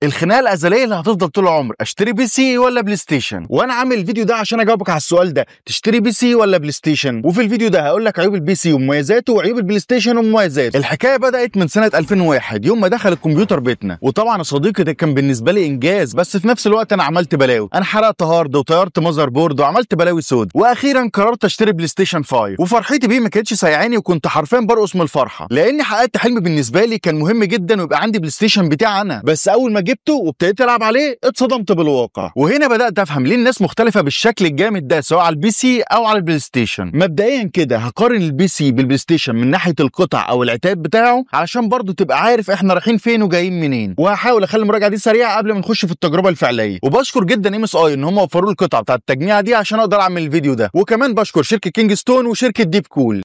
الخناقه الازليه اللي هتفضل طول العمر اشتري بي سي ولا بلاي ستيشن وانا عامل الفيديو ده عشان اجاوبك على السؤال ده تشتري بي سي ولا بلاي ستيشن وفي الفيديو ده هقول لك عيوب البي سي ومميزاته وعيوب البلاي ستيشن ومميزاته الحكايه بدات من سنه 2001 يوم ما دخل الكمبيوتر بيتنا وطبعا يا صديقي ده كان بالنسبه لي انجاز بس في نفس الوقت انا عملت بلاوي انا حرقت هارد وطيرت ماذر بورد وعملت بلاوي سود واخيرا قررت اشتري بلاي ستيشن 5 وفرحتي بيه ما كانتش سايعاني وكنت حرفيا برقص من الفرحه لاني حققت حلم بالنسبه لي كان مهم جدا ويبقى عندي بلاي ستيشن بتاعي انا بس اول ما جبته وابتديت العب عليه اتصدمت بالواقع وهنا بدات افهم ليه الناس مختلفه بالشكل الجامد ده سواء على البي سي او على البلاي ستيشن مبدئيا كده هقارن البي سي بالبلاي ستيشن من ناحيه القطع او العتاد بتاعه علشان برضه تبقى عارف احنا رايحين فين وجايين منين وهحاول اخلي المراجعه دي سريعه قبل ما نخش في التجربه الفعليه وبشكر جدا ام اس اي ان هم وفروا لي القطع بتاعه التجميع دي عشان اقدر اعمل الفيديو ده وكمان بشكر شركه كينج ستون وشركه ديب كول